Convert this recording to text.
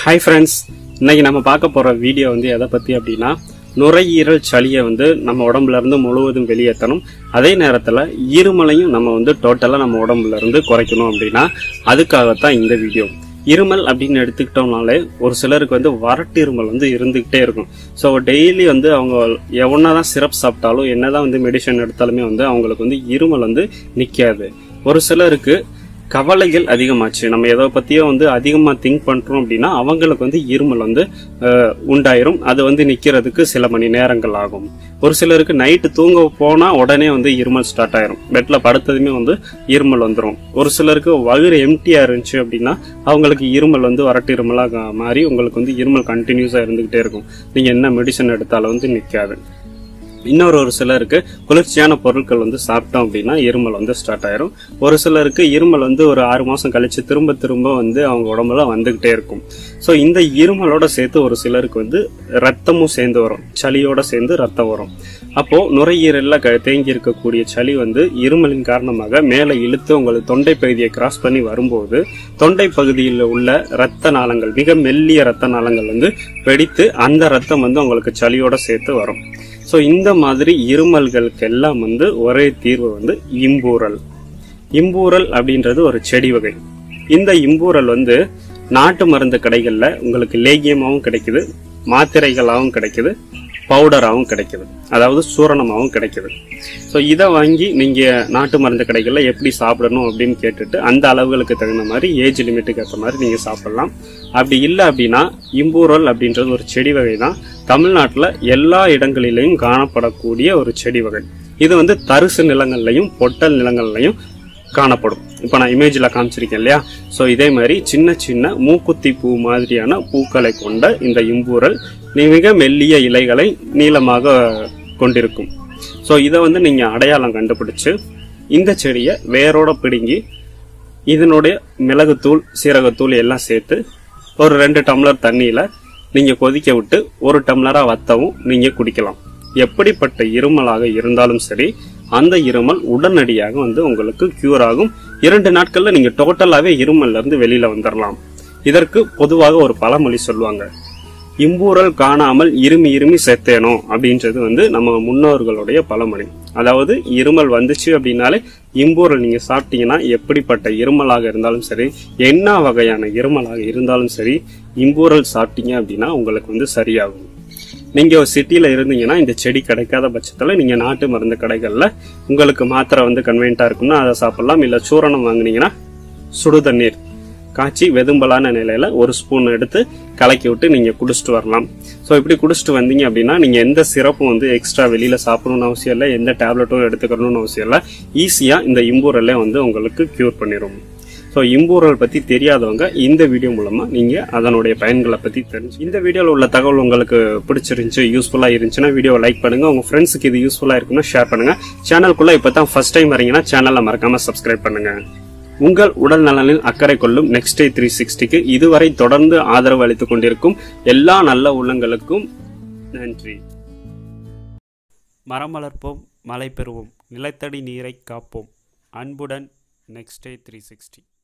hi friends இன்னைக்கு நம்ம பார்க்க போற வீடியோ வந்து எதை பத்தி அப்படின்னா நுரையீரல் சளியை வந்து நம்ம உடம்புல இருந்து முழுவதும் வெளியேற்றணும் அதே நேரத்தில் இருமலையும் நம்ம வந்து டோட்டலாக நம்ம உடம்புல இருந்து குறைக்கணும் அப்படின்னா அதுக்காகத்தான் இந்த வீடியோ இருமல் அப்படின்னு எடுத்துக்கிட்டோம்னாலே ஒரு சிலருக்கு வந்து வறட்டு இருமல் வந்து இருந்துகிட்டே இருக்கும் ஸோ டெய்லி வந்து அவங்க எவ்வளோதான் சிரப் சாப்பிட்டாலும் என்னதான் வந்து மெடிசன் எடுத்தாலுமே வந்து அவங்களுக்கு வந்து இருமல் வந்து நிற்காது ஒரு சிலருக்கு கவலைகள் அதிகமாச்சு நம்ம எதை பத்தியோ வந்து அதிகமா திங்க் பண்றோம் அப்படின்னா அவங்களுக்கு வந்து இருமல் வந்து அஹ், உண்டாயிரும் அது வந்து நிக்கிறதுக்கு சில மணி நேரங்கள் ஆகும் ஒரு சிலருக்கு நைட்டு தூங்க போனா உடனே வந்து இருமல் ஸ்டார்ட் ஆயிரும் பெட்ல படுத்ததுமே வந்து இருமல் வந்துடும் ஒரு சிலருக்கு வயிறு எம்டியா இருந்துச்சு அப்படின்னா அவங்களுக்கு இருமல் வந்து வரட்டு இருமலாக மாறி உங்களுக்கு வந்து இருமல் கண்டினியூஸா இருந்துகிட்டே இருக்கும் நீங்க என்ன மெடிசன் எடுத்தாலும் வந்து நிக்காது இன்னொரு ஒரு சிலருக்கு குளிர்ச்சியான பொருட்கள் வந்து சாப்பிட்டோம் அப்படின்னா இருமல் வந்து ஸ்டார்ட் ஆயிரும் ஒரு சிலருக்கு இருமல் வந்து ஒரு ஆறு மாசம் கழிச்சு திரும்ப திரும்ப வந்து அவங்க உடம்புல வந்துகிட்டே இருக்கும் ஸோ இந்த இருமலோட சேர்த்து ஒரு சிலருக்கு வந்து ரத்தமும் சேர்ந்து வரும் சளியோட சேர்ந்து ரத்தம் வரும் அப்போ நுரையீரல்ல க- தேங்கி இருக்கக்கூடிய சளி வந்து இருமலின் காரணமாக மேலே இழுத்து உங்களுக்கு தொண்டை பகுதியை கிராஸ் பண்ணி வரும்போது தொண்டை பகுதியில் உள்ள ரத்த நாளங்கள் மிக மெல்லிய ரத்த நாளங்கள் வந்து வெடித்து அந்த ரத்தம் வந்து உங்களுக்கு சளியோட சேர்த்து வரும் ஸோ இந்த மாதிரி இருமல்களுக்கு எல்லாம் வந்து ஒரே தீர்வு வந்து இம்பூரல் இம்பூரல் அப்படின்றது ஒரு செடி வகை இந்த இம்பூரல் வந்து நாட்டு மருந்து கடைகளில் உங்களுக்கு லேகியமாகவும் கிடைக்குது மாத்திரைகளாகவும் கிடைக்குது பவுடராகவும் கிடைக்குது அதாவது சூரணமாகவும் கிடைக்குது ஸோ இதை வாங்கி நீங்கள் நாட்டு மருந்து கடைகளில் எப்படி சாப்பிடணும் அப்படின்னு கேட்டுட்டு அந்த அளவுகளுக்கு தகுந்த மாதிரி ஏஜ் லிமிட்டுக்கு ஏற்ற மாதிரி நீங்கள் சாப்பிடலாம் அப்படி இல்லை அப்படின்னா இம்பூரல் அப்படின்றது ஒரு செடி வகை தான் தமிழ்நாட்டில் எல்லா இடங்களிலையும் காணப்படக்கூடிய ஒரு செடி வகை இது வந்து தரிசு நிலங்கள்லையும் பொட்டல் நிலங்கள்லையும் காணப்படும் இப்போ நான் இமேஜில் காமிச்சிருக்கேன் இல்லையா ஸோ இதே மாதிரி சின்ன சின்ன மூக்குத்தி பூ மாதிரியான பூக்களை கொண்ட இந்த இம்பூரல் மிக மெல்லிய இலைகளை நீளமாக கொண்டிருக்கும் ஸோ இதை வந்து நீங்கள் அடையாளம் கண்டுபிடிச்சு இந்த செடியை வேரோட பிடுங்கி இதனுடைய மிளகுத்தூள் சீரகத்தூள் எல்லாம் சேர்த்து ஒரு ரெண்டு டம்ளர் தண்ணியில நீங்க கொதிக்க விட்டு ஒரு டம்ளரா வத்தவும் நீங்க குடிக்கலாம் எப்படிப்பட்ட இருமலாக இருந்தாலும் சரி அந்த இருமல் உடனடியாக வந்து உங்களுக்கு கியூர் ஆகும் இரண்டு நாட்கள்ல நீங்க டோட்டலாவே இருமல்ல இருந்து வெளியில வந்துடலாம் இதற்கு பொதுவாக ஒரு பழமொழி சொல்லுவாங்க இம்பூரல் காணாமல் இருமி இருமி செத்தேனோ அப்படின்றது வந்து நம்ம முன்னோர்களுடைய பழமொழி அதாவது இருமல் வந்துச்சு அப்படின்னாலே இம்பூரல் நீங்க சாப்பிட்டீங்கன்னா எப்படிப்பட்ட இருமலாக இருந்தாலும் சரி என்ன வகையான இருமலாக இருந்தாலும் சரி இம்பூரல் சாப்பிட்டீங்க அப்படின்னா உங்களுக்கு வந்து சரியாகும் நீங்க ஒரு சிட்டில இருந்தீங்கன்னா இந்த செடி கிடைக்காத பட்சத்துல நீங்க நாட்டு மருந்து கடைகள்ல உங்களுக்கு மாத்திரை வந்து கன்வென்ட்டா இருக்கும்னா அதை சாப்பிடலாம் இல்ல சூரணம் வாங்குனீங்கன்னா சுடு தண்ணீர் காய்ச்சி வெதும்பலான நிலையில ஒரு ஸ்பூன் எடுத்து கலக்கி விட்டு நீங்க குடிச்சிட்டு வரலாம் ஸோ இப்படி குடிச்சிட்டு வந்தீங்க அப்படின்னா நீங்க எந்த சிறப்பும் வந்து எக்ஸ்ட்ரா வெளியில சாப்பிடணும்னு அவசியம் இல்லை எந்த டேப்லெட்டும் எடுத்துக்கணும்னு அவசியம் இல்லை ஈஸியா இந்த இம்பூரல்லே வந்து உங்களுக்கு கியூர் பண்ணிடும் ஸோ இம்பூரல் பத்தி தெரியாதவங்க இந்த வீடியோ மூலமா நீங்க அதனுடைய பயன்களை பத்தி தெரிஞ்சு இந்த வீடியோல உள்ள தகவல் உங்களுக்கு பிடிச்சிருந்துச்சு யூஸ்ஃபுல்லா இருந்துச்சுன்னா வீடியோ லைக் பண்ணுங்க உங்க ஃப்ரெண்ட்ஸுக்கு இது யூஸ்ஃபுல்லா இருக்குன்னா ஷேர் பண்ணுங்க சேனலுக்குள்ள இப்பதான் ஃபர்ஸ்ட் டைம் வரீங்கன்னா சேனலை மறக்காம சப்ஸ்கிரைப் பண்ணுங்க உங்கள் உடல் நலனில் அக்கறை கொள்ளும் நெக்ஸ்ட் டே த்ரீ சிக்ஸ்டிக்கு இதுவரை தொடர்ந்து ஆதரவு அளித்துக் கொண்டிருக்கும் எல்லா நல்ல உள்ளங்களுக்கும் நன்றி மரம் வளர்ப்போம் மழை பெறுவோம் நிலத்தடி நீரை காப்போம் அன்புடன் நெக்ஸ்ட் டே த்ரீ சிக்ஸ்டி